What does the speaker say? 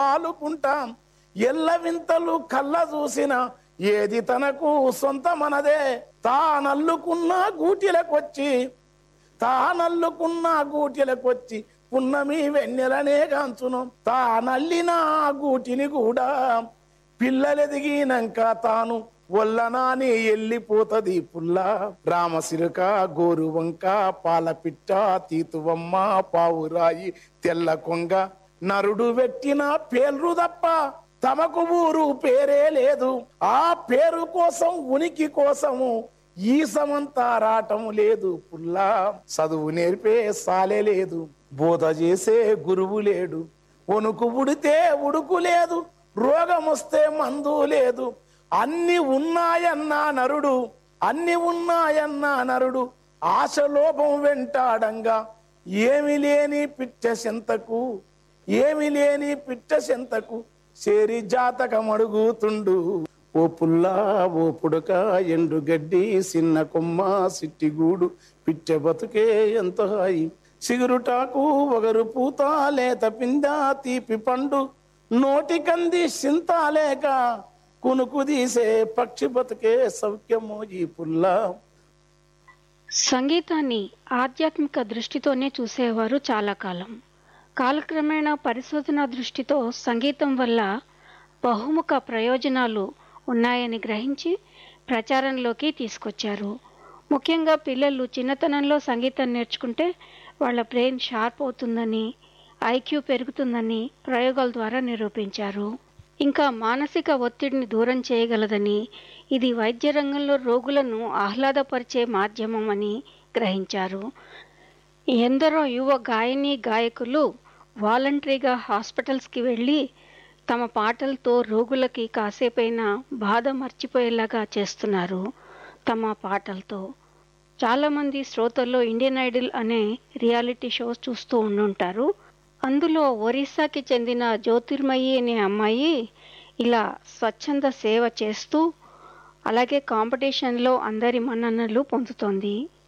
ఆలుకుంటాం ఎల్ల వింతలు కళ్ళ చూసిన ఏది తనకు సొంతమనదే తానల్లుకున్న గూటిలకొచ్చి తానల్లుకున్న గూటిలకొచ్చి పున్నమి వెన్నెలనే కాంచును తానల్లిన గూటిని కూడా పిల్లలెదిగినాక తాను వల్లనాని ఎల్లిపోతది పుల్ల రామసిలుక గోరు వంక పాలపిట్ట తీతువమ్మ పావురాయి తెల్ల కొంగ నరుడు పెట్టిన పేర్లు తప్ప తమకు ఊరు పేరే లేదు ఆ పేరు కోసం ఉనికి కోసము ఈ సమంతా రాటం లేదు పుల్లా చదువు నేర్పే సాలే లేదు బోధ చేసే గురువు లేడు వణుకు ఉడితే ఉడుకు లేదు రోగం వస్తే మందు లేదు అన్ని ఉన్నాయన్నా నరుడు అన్ని ఉన్నాయన్నా నరుడు ఆశలోభం వెంటాడంగా ఏమి లేని పిచ్చ సెంతకు ఏమి లేని పిచ్చ సెంతకు చేరి జాతకం అడుగుతుండు ఓ పుల్లా ఓ పుడక ఎండు గడ్డి చిన్న కొమ్మ సిట్టిగూడు పిచ్చ బతుకే ఎంత హాయి సిగురుటాకు ఒగరు పూత లేత పింద తీపి పండు నోటి కంది సింతాలేక కునుకు తీసే పక్షి బతుకే సౌఖ్యము ఈ పుల్లా సంగీతాన్ని ఆధ్యాత్మిక దృష్టితోనే చూసేవారు చాలా కాలం కాలక్రమేణా పరిశోధన దృష్టితో సంగీతం వల్ల బహుముఖ ప్రయోజనాలు ఉన్నాయని గ్రహించి ప్రచారంలోకి తీసుకొచ్చారు ముఖ్యంగా పిల్లలు చిన్నతనంలో సంగీతం నేర్చుకుంటే వాళ్ళ బ్రెయిన్ షార్ప్ అవుతుందని ఐక్యూ పెరుగుతుందని ప్రయోగాల ద్వారా నిరూపించారు ఇంకా మానసిక ఒత్తిడిని దూరం చేయగలదని ఇది వైద్య రంగంలో రోగులను ఆహ్లాదపరిచే మాధ్యమం అని గ్రహించారు ఎందరో యువ గాయని గాయకులు వాలంటరీగా హాస్పిటల్స్కి వెళ్ళి తమ పాటలతో రోగులకి కాసేపైనా బాధ మర్చిపోయేలాగా చేస్తున్నారు తమ పాటలతో చాలామంది శ్రోతల్లో ఇండియన్ ఐడల్ అనే రియాలిటీ షోస్ చూస్తూ ఉండుంటారు అందులో ఒరిస్సాకి చెందిన జ్యోతిర్మయి అనే అమ్మాయి ఇలా స్వచ్ఛంద సేవ చేస్తూ అలాగే కాంపిటీషన్లో అందరి మన్ననలు పొందుతోంది